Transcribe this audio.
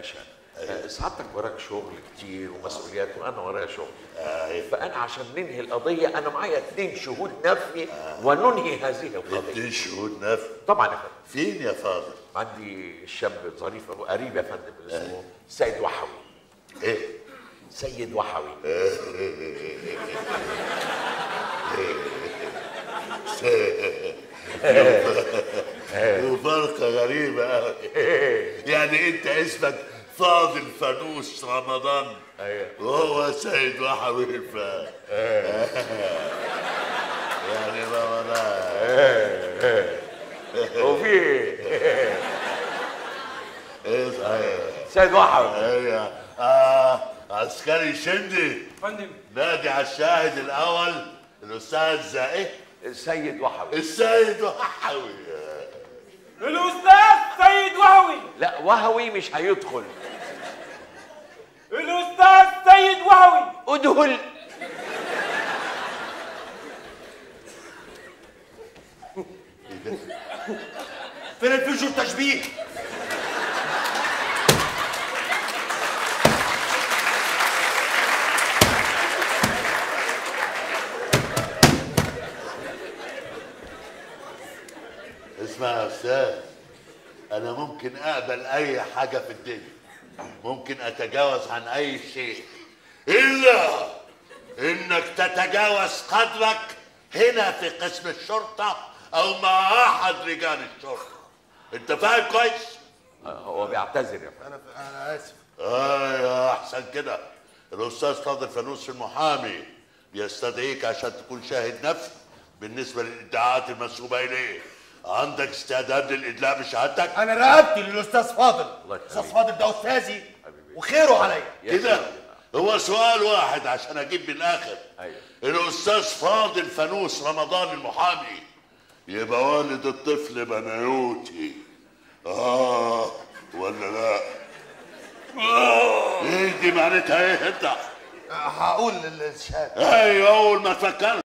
باشا آه، سعادتك وراك شغل كتير ومسؤوليات وانا ورايا شغل أيوة. فانا عشان ننهي القضيه انا معايا اتنين شهود نفي وننهي هذه القضيه اتنين شهود نفي طبعا يا فندم فين يا فاضل؟ عندي شاب ظريف أبو قريب يا فندم اسمه سيد وحوي ايه؟ سيد وحوي مفارقة غريبة أوي يعني أنت اسمك فاضل فانوس رمضان أيوة. وهو سيد وحوي ف يعني رمضان وفي ايه صحيح سيد وحوي ايوه اه عسكري شندي فندم نادي على الشاهد الاول الاستاذ زائد سيد وحوي السيد وحوي الاستاذ سيد وهوي لا وهوي مش هيدخل الاستاذ سيد وهوي ادخل فين الفيش والتشبيه اسمع يا استاذ انا ممكن اقبل اي حاجه في الدنيا ممكن اتجاوز عن اي شيء الا انك تتجاوز قدرك هنا في قسم الشرطه او مع احد رجال الشرطه انت فاهم كويس آه، هو بيعتذر يا فندم انا انا اسف ايوه احسن كده الاستاذ فاضل فانوس المحامي بيستدعيك عشان تكون شاهد نفسي بالنسبه للادعاءات المنسوبه اليه عندك استعداد للادلاء بشهادتك انا رقبتي للاستاذ فاضل الله يخليك. الاستاذ فاضل ده استاذي حبيبي. وخيره عليا يا كده سلام. هو سؤال واحد عشان اجيب من الاخر أيوة. الاستاذ فاضل فانوس رمضان المحامي يبقى والد الطفل بنيوتي اه ولا لا ايه دي معناتها ايه انت هقول للشهاده ايوه اول ما تفكر